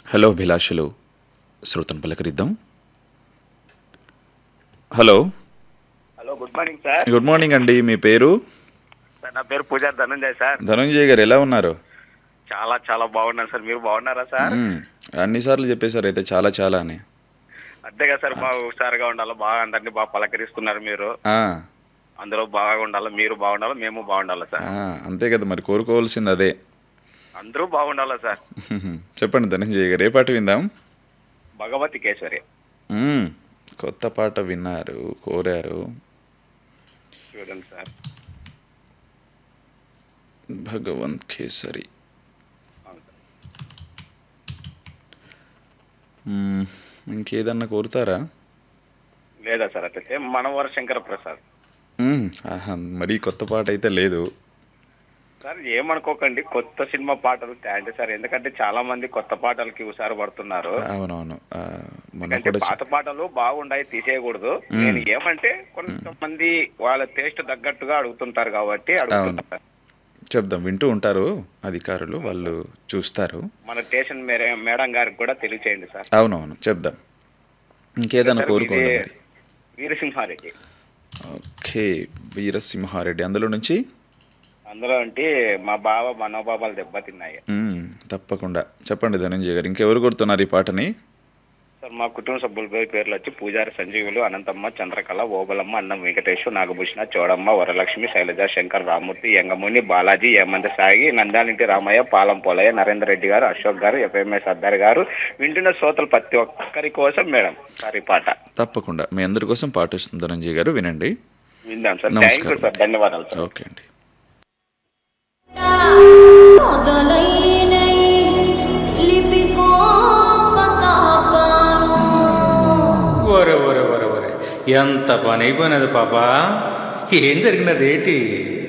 Hello అభిలాషులు శ్రోతను పలకరిద్దాం hello hello good morning sir good morning అండి మీ పేరు సార్ నా పేరు పూజారి ధనంజయ్ సార్ ధనంజయ్ గారు ఎలా ఉన్నారు చాలా చాలా బాగున్నాను సార్ మీరు బాగున్నారా సార్ మ్మ్. అన్నిసార్లు చెప్పేశారు అయితే చాలా చాలా అని అంతేగా సార్ బాగా హుషారుగా ఉండాలి బాగా అందరినీ బాగా పలకరిస్తున్నారు మీరు ఆ, అందరూ బాగా ఉండాలి మీరు బాగుండాలి మేము బాగుండాలి సార్ ఆ, అంతే కదా మరి కోరుకోవాల్సింది అదే అందరూ బాగుండాలి సార్ చెప్పండి ధనంజయ్ గారు ఏ పాట విందాం భగవతి కేశరి మ్మ్. కొత్త పాట విన్నారు కోరారు చూడండి సార్ భగవంత్ కేసరి అవును సార్. మ్మ్. ఇంకేదన్నా కోరుతారా లేదా సార్ అట్లయితే మనవర శంకర ప్రసాద్ మ్మ్. ఆహా, మరీ కొత్త పాట అయితే లేదు సార్ ఏమనుకోకండి కొత్త సినిమా పాటలు థ్యాంక్ సార్ ఎందుకంటే చాలా మంది కొత్త పాటలకి హుషారు పడుతున్నారు అవునవును ఆ, మొన్న ఎందుకంటే కూడా పాత పాటలు బాగుండాయి తీసేయకూడదు నేను ఏమంటే కొంతమంది వాళ్ళ టేస్ట్ తగ్గట్టుగా అడుగుతుంటారు కాబట్టి అడుగుతుంటారు చెప్దాం వింటూ ఉంటారు అధికారులు వాళ్ళు చూస్తారు మన స్టేషన్ మేరే- మేడం గారికి కూడా తెలియచేయండి సార్ అవునవును చెప్దాం ఇంకేదన్నా సార్, కోరుకోండి ఇది మరి వీరసింహారెడ్డి ఓకే వీరసింహారెడ్డి అందులో నుంచి అందులో అంటే మా బావ మనోభావాలు దెబ్బతిన్నాయి మ్మ్, తప్పకుండా చెప్పండి ధనంజయ్ గారు ఇంకెవరు కొడుతున్నారు ఈ పాటని సార్ మా కుటుంబ సభ్యుల పేర్లు వచ్చి పూజారి సంజీవులు అనంతమ్మ చంద్రకళ ఓబలమ్మ అన్నం వెంకటేష్ నాగభూషణ చౌడమ్మ వరలక్ష్మి శైలజ శంకర్ రామూర్తి యంగముని బాలాజీ ఏమంత సాగి నందాలింటి రామయ్య పాలం పోలయ్య నరేందర్ రెడ్డి గారు అశోక్ గారు ఎఫ్ఎంఎస్ సర్దార్ గారు వింటున్న శ్రోతలు ప్రతి ఒక్కరి కోసం మేడం సార్ ఈ పాట తప్పకుండా మీ అందరి కోసం పాట వస్తుంది ధనంజయ్ గారు వినండి విందాం సార్ థ్యాంక్ యూ నమస్కారం. సార్ ధన్యవాదాలు సార్ ఓకే అండి మొదలైనై సిలిపి కోపతాపాలు ఒరే ఒరే ఒరే ఒరే ఎంత పని అయిపోయినది పాపా ఏం జరిగినది ఏంటి